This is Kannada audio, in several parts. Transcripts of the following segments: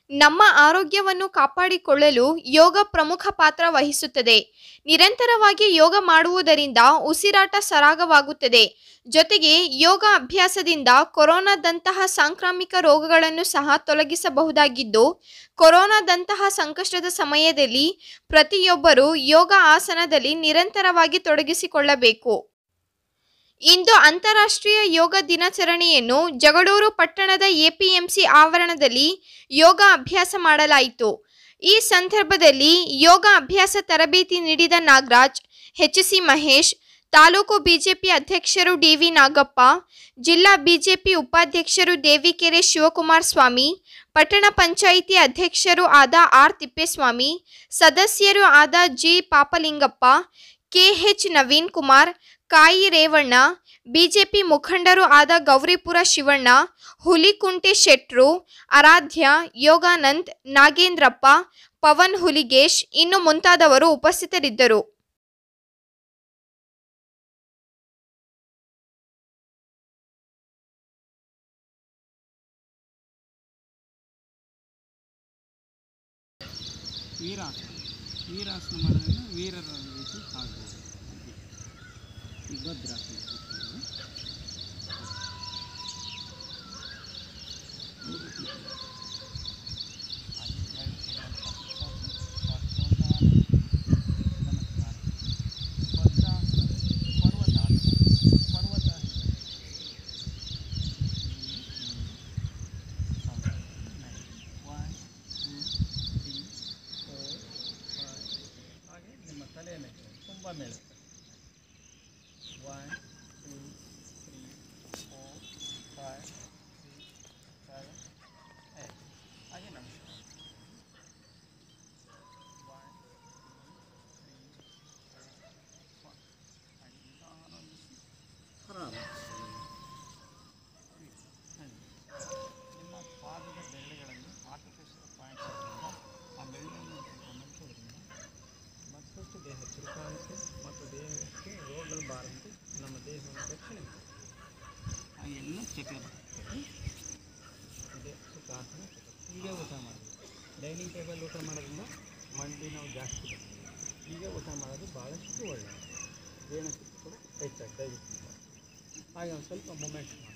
ನಮ್ಮ ಆರೋಗ್ಯವನ್ನು ಕಾಪಾಡಿಕೊಳ್ಳಲು ಯೋಗ ಪ್ರಮುಖ ಪಾತ್ರ ವಹಿಸುತ್ತದೆ ನಿರಂತರವಾಗಿ ಯೋಗ ಮಾಡುವುದರಿಂದ ಉಸಿರಾಟ ಸರಾಗವಾಗುತ್ತದೆ ಜೊತೆಗೆ ಯೋಗ ಅಭ್ಯಾಸದಿಂದ ಕೊರೋನಾದಂತಹ ಸಾಂಕ್ರಾಮಿಕ ರೋಗಗಳನ್ನು ಸಹ ತೊಲಗಿಸಬಹುದಾಗಿದ್ದು ಕೊರೋನಾದಂತಹ ಸಂಕಷ್ಟದ ಸಮಯದಲ್ಲಿ ಪ್ರತಿಯೊಬ್ಬರೂ ಯೋಗ ಆಸನದಲ್ಲಿ ನಿರಂತರವಾಗಿ ತೊಡಗಿಸಿಕೊಳ್ಳಬೇಕು ಇಂದು ಅಂತಾರಾಷ್ಟ್ರೀಯ ಯೋಗ ದಿನಾಚರಣೆಯನ್ನು ಜಗಳೂರು ಪಟ್ಟಣದ ಎಪಿಎಂಸಿ ಆವರಣದಲ್ಲಿ ಯೋಗ ಅಭ್ಯಾಸ ಮಾಡಲಾಯಿತು ಈ ಸಂದರ್ಭದಲ್ಲಿ ಯೋಗ ಅಭ್ಯಾಸ ತರಬೇತಿ ನೀಡಿದ ನಾಗರಾಜ್ ಎಚ್ಸಿ ಮಹೇಶ್ ತಾಲೂಕು ಬಿಜೆಪಿ ಅಧ್ಯಕ್ಷರು ಡಿವಿ ನಾಗಪ್ಪ ಜಿಲ್ಲಾ ಬಿಜೆಪಿ ಉಪಾಧ್ಯಕ್ಷರು ದೇವಿಕೆರೆ ಶಿವಕುಮಾರ್ ಸ್ವಾಮಿ ಪಟ್ಟಣ ಪಂಚಾಯಿತಿ ಅಧ್ಯಕ್ಷರು ಆದ ಆರ್ ತಿಪ್ಪೇಸ್ವಾಮಿ ಸದಸ್ಯರು ಆದ ಜಿ ಪಾಪಲಿಂಗಪ್ಪ ಕೆಎಚ್ ನವೀನ್ ಕುಮಾರ್ ಕಾಯಿ ರೇವಣ್ಣ ಬಿಜೆಪಿ ಮುಖಂಡರು ಆದ ಗೌರಿಪುರ ಶಿವಣ್ಣ ಹುಲಿಕುಂಟೆ ಶೆಟ್ರು ಆರಾಧ್ಯ ಯೋಗಾನಂದ್ ನಾಗೇಂದ್ರಪ್ಪ ಪವನ್ ಹುಲಿಗೇಶ್ ಇನ್ನು ಮುಂತಾದವರು ಉಪಸ್ಥಿತರಿದ್ದರು ವೀರಾಸನ ವೀರಾಸನ ಮಾಡೋದ್ರಿಂದ ವೀರರ ರೀತಿ ಆಗ್ಬೋದು ಈ ಭದ್ರಾಸನ ಕೂತ್ಕೊಂಡು. ನಮಸ್ಕಾರ ಭದ್ರಾಸನ ಪರ್ವತಾಸನ ಪರ್ವತಾಸನ one two three four five ಹಾಗೆ ನಿಮ್ಮ ತಲೆಯ ಮೇಲೆ ತುಂಬ ಮೇಳುತ್ತೆ one two three four five six seven eight ಹಾಗೆ ನಮಸ್ಕಾರ ಒನ್ ಟೂ ತ್ರೀ ಫೋರ್ ಹಾಗೆ ನಿಧಾನವಾಗಿ ಆರಾಮಾಗಿ ನಿಮ್ಮ ಪಾದದ ಬೆರಳುಗಳಲ್ಲಿ ಆರ್ಟಿಫಿಷಿಯಲ್ ಪಾಯಿಂಟ್ಸ್ ಇರೋದ್ರಿಂದ ಆ ಬೆರಳುಗಳನ್ನು ಗಮನಿಸೋದ್ರಿಂದ ಮತ್ತಷ್ಟು ದೇಹ ಚುರುಕಾಗುತ್ತೆ ಮತ್ತು ದೇಹಕ್ಕೆ ರೋಗಗಳು ಬಾರದಂತೆ ನಮ್ಮ ದೇಹವನ್ನು ರಕ್ಷಣೆ ಮಾಡುತ್ತೆ ಆ ಎಲ್ಲ ಚಕ್ರ ಬರುತ್ತೆ ಇದೆ ಸುಖಾಸನ ಚಕ್ರ ಹೀಗೆ ಊಟ ಮಾಡೋದು ಡೈನಿಂಗ್ ಟೇಬಲ್ ಊಟ ಮಾಡೋದ್ರಿಂದ ಮಂಡಿ ನೋವು ಜಾಸ್ತಿ ಬರ್ತದೆ ಹೀಗೆ ಊಟ ಮಾಡೋದು ಭಾಳಷ್ಟು ಒಳ್ಳೆಯದು ಜೀರ್ಣಶಕ್ತಿ ಕೂಡ ಹೆಚ್ಚಾಗಿ ಡೈಜೆಸ್ಟ್ ಹಾಗೆ ಒಂದು ಸ್ವಲ್ಪ ಮೂಮೆಂಟ್ಸ್ ಮಾಡಿ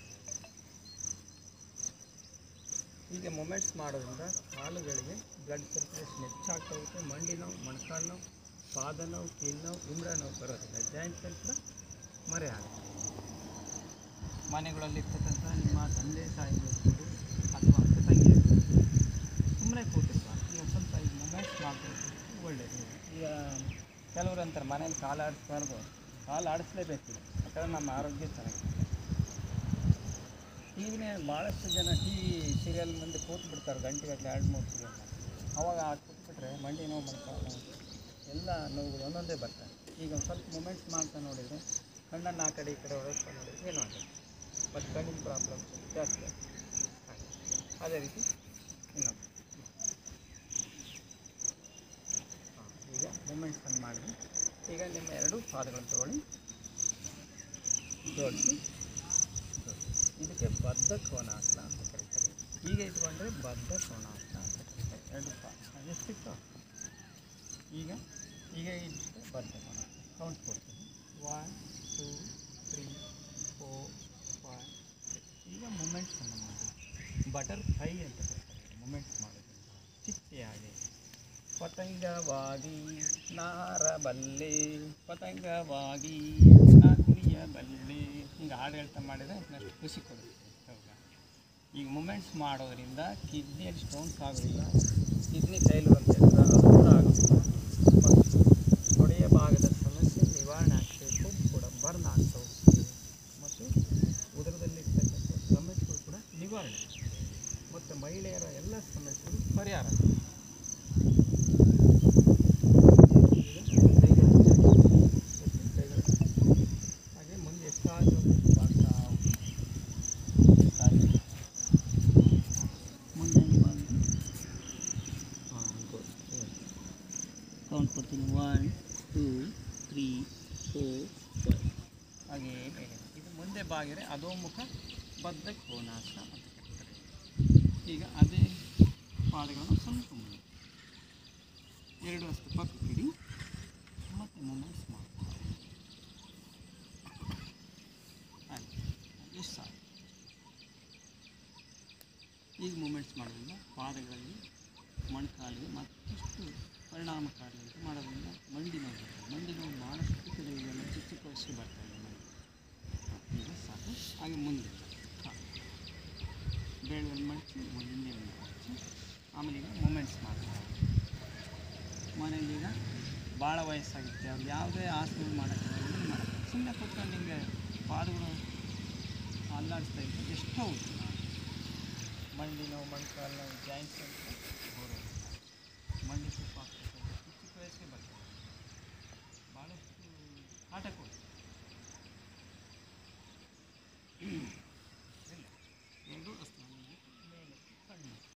ಹೀಗೆ ಮೂಮೆಂಟ್ಸ್ ಮಾಡೋದ್ರಿಂದ ಕಾಲುಗಳಿಗೆ ಬ್ಲಡ್ ಸರ್ಕ್ಯುಲೇಷನ್ ಹೆಚ್ಚಾಗ್ತಾ ಹೋಗುತ್ತೆ ಮಂಡಿ ನೋವು ಮೊಣಕಾಲು ನೋವು ಪಾದ ನೋವು ಕೀಲು ನೋವು ಉಮ್ರ ನೋವು ಬರೋದಿಲ್ಲ ಜಾಯಿಂಟ್ ಪೇನ್ ಕೂಡ ಮರೆ ಆಗುತ್ತೆ ಮನೆಗಳಲ್ಲಿರ್ತಕ್ಕಂಥ ನಿಮ್ಮ ತಂದೆ ತಾಯಿ ಇರ್ಬೋದು ಅಥವಾ ಅಕ್ಕ ತಂಗಿ ಇರ್ಬೋದು ಸುಮ್ಮನೆ ಕೂತಿರ್ಬಾರ್ದು ಈಗ ಸ್ವಲ್ಪ ಈಗ ಮೂಮೆಂಟ್ಸ್ ಮಾಡಬೇಕು ಒಳ್ಳೆಯದು ಈಗ ಕೆಲವರು ಅಂತಾರೆ ಮನೇಲಿ ಕಾಲು ಆಡಿಸ್ಬಾರ್ದು ಕಾಲು ಆಡಿಸ್ಲೇಬೇಕು ಯಾಕಂದ್ರೆ ನಮ್ಮ ಆರೋಗ್ಯ ಚೆನ್ನಾಗಿದೆ ಟಿವಿನೇ ಭಾಳಷ್ಟು ಜನ ಟಿ ವಿ ಸೀರಿಯಲ್ ಮುಂದೆ ಕೂತು ಬಿಡ್ತಾರೆ ಗಂಟೆಗಟ್ಟಲೆ ಎರಡು ಮೂರು ಸೀರಿಯಲ್ ಅವಾಗ ಆ ಕೂತ್ಬಿಟ್ರೆ ಮಂಡಿ ನೋವು ಮೊಣಕಾಲು ನೋವು ಎಲ್ಲ ನೋವುಗಳು ಒಂದೊಂದೇ ಬರ್ತವೆ ಈಗ ಒಂದು ಸ್ವಲ್ಪ ಮೂಮೆಂಟ್ಸ್ ಮಾಡ್ತಾ ನೋಡಿದರೆ ಕಣ್ಣನ್ನು ಆ ಕಡೆ ಈ ಕಡೆ ಹೊರಸ್ತಾ ನೋಡಿದರೆ ಏನೂ ಆಗಲ್ಲ ಮತ್ತು ಕಣ್ಣಿನ ಪ್ರಾಬ್ಲಮ್ ಜಾಸ್ತಿ ಆಗ್ತದೆ ಹಾಗೆ. ಅದೇ ರೀತಿ ಇನ್ನೊಂದು ಹಾಂ ಈಗ ಮೂಮೆಂಟ್ಸನ್ನು ಮಾಡಿದ್ವಿ ಈಗ ನಿಮ್ಮ ಎರಡು ಪಾದಗಳನ್ನು ತಗೊಳ್ಳಿ ಜೋಡಿಸಿ ಇದಕ್ಕೆ ಬದ್ಧ ಕೋನಾಸನ ಅಂತ ಕರೀತಾರೆ ಹೀಗೆ ಇಟ್ಕೊಂಡ್ರೆ ಬದ್ಧ ಕೋನಾಸನ ಅಂತ ಕರೀತಾರೆ ಎರಡು ಪಾ ಎಷ್ಟಿತ್ತು ಈಗ ಈಗ ಇಟ್ಟು ಬದ್ಧ ಕೋನಾಸನ ಕೌಂಟ್ ಕೊಡ್ತೀನಿ one two three four five ಈಗ ಮೂಮೆಂಟ್ಸನ್ನು ಮಾಡಿ ಬಟರ್ ಫ್ರೈ ಅಂತ ಕರೀತಾರೆ ಮೂಮೆಂಟ್ಸ್ ಮಾಡೋದ್ರಿಂದ ಚಿಟ್ಟೆಯಾಗಿ ಪತಂಗವಾಗಿ ನಾರಬಲ್ಲೆ ಪತಂಗವಾಗಿ ನಾ ಕುಣಿಯಬಲ್ಲೆ ಹಿಂಗೆ ಹಾಡು ಹೇಳ್ತಾ ಮಾಡಿದರೆ ನೆಕ್ಸ್ಟ್ ಖುಷಿ ಕೊಡುತ್ತೆ ಹೌದಾ ಈಗ ಮೂಮೆಂಟ್ಸ್ ಮಾಡೋದ್ರಿಂದ ಕಿಡ್ನಿಯಲ್ಲಿ ಸ್ಟೋನ್ಸ್ ಆಗೋದಿಲ್ಲ ಕಿಡ್ನಿ ಫೇಲ್ಯೂರ್ ಅಂತ ಹೇಳ್ತಾರೆ ಅದು ಕೂಡ ಆಗೋದಿಲ್ಲ ಮತ್ತು ತೊಡೆಯ ಭಾಗದ ಸಮಸ್ಯೆ ನಿವಾರಣೆ ಆಗ್ತದೆ ಕೊಬ್ಬು ಕೂಡ ಬರ್ನ್ ಆಗ್ತಾ ಹೋಗ್ತದೆ ಮತ್ತು ಉದರದಲ್ಲಿರ್ತಕ್ಕಂಥ ಸಮಸ್ಯೆಗಳು ಕೂಡ ನಿವಾರಣೆ ಆಗ್ತದೆ ಮತ್ತು ಮಹಿಳೆಯರ ಎಲ್ಲ ಸಮಸ್ಯೆಗಳು ಪರಿಹಾರ ಆಗ್ತದೆ. ಈಗ ಕೈಗಳನ್ನು ಚಾಚಿ, ಎತ್ತಿ ಕೈಗಳನ್ನು ಹಾಗೆ ಮುಂದೆ ಎಷ್ಟಾದರೂ ಮಾಡ್ತಾ ಹೋಗಿ. ಎಷ್ಟಾದರೂ. ಮುಂದೆ ಹಿಂಗೆ ಬಂದು ಹಾಂ ಗುಡ್ ಕೌಂಟ್ ಕೊಡ್ತೀನಿ one two three four five ಹಾಗೆ ಮೇಲೆ ಇದು ಮುಂದೆ ಬಾಗಿರೆ ಅಧೋಮುಖ ಬದ್ಧ ಕೋನಾಸನ ಅಂತ ಕರೀತಾರೆ ಈಗ ಅದೇ ಪಾದಗಳನ್ನು ಸ್ವಲ್ಪ ಮುಂದೆ ಎರಡು ಅಷ್ಟು ಪಕ್ಕಕ್ಕಿಡಿ ಮತ್ತು ಮೂಮೆಂಟ್ಸ್ ಮಾಡ್ತಾರೆ ಆಯ್ತು ಎಷ್ಟು ಸಾಕು ಈಗ ಮೂಮೆಂಟ್ಸ್ ಮಾಡೋದ್ರಿಂದ ಪಾದಗಳಲ್ಲಿ ಮೊಣಕಾಲಿಗೆ ಮತ್ತಷ್ಟು ಪರಿಣಾಮಕಾರಿಯಾಗಿ ಮಾಡೋದ್ರಿಂದ ಮಂಡಿ ನೋವು ಬರ್ತದೆ ಮಂಡಿ ನೋವು ಭಾಳಷ್ಟು ಕೆಲವರಿಗೆಲ್ಲ ಚಿಕ್ಕ ಚಿಕ್ಕ ವಯಸ್ಸಿಗೆ ಬರ್ತಾ ಇದೆ ಮಂಡಿ ಈಗ ಸಾಕು ಹಾಗೆ ಮುಂದೆ ಹಾಂ ಬೆರಳಲ್ಲಿ ಮಡಚಿ ಹಿಂದೆ ಒಂದು ಮಡಚಿ ಆಮೇಲೆ ಈಗ ಮೂಮೆಂಟ್ಸ್ ಮಾಡ್ತಾರೆ ಮನೇಲಿ ಈಗ ಭಾಳ ವಯಸ್ಸಾಗುತ್ತೆ ಅವ್ರು ಯಾವುದೇ ಆಸನ ಮಾಡೋಕ್ಕೆ ಏನು ಮಾಡೋಕ್ಕೆ ಸುಮ್ಮನೆ ಕೂತ್ಕೊಂಡು ಹಿಂಗೆ ಪಾದಗಳು ಅಲ್ಲಾಡಿಸ್ತಾ ಇದ್ರೆ ಎಷ್ಟೋ ಉತ್ತಮ ಮಂಡಿ ನೋವು ಮೊಣಕಾಲು ನೋವು ಜಾಯಿಂಟ್ಸ್ ಅಂತ ಬರೋದು ಮಂಡಿ ತುಪ್ಪ ಆಗ್ತದೆ ಚಿಕ್ಕ ಚಿಕ್ಕ ವಯಸ್ಸಿಗೆ ಬರ್ತದೆ ಭಾಳಷ್ಟು ಆಟ ಕೊಡ್ತದೆ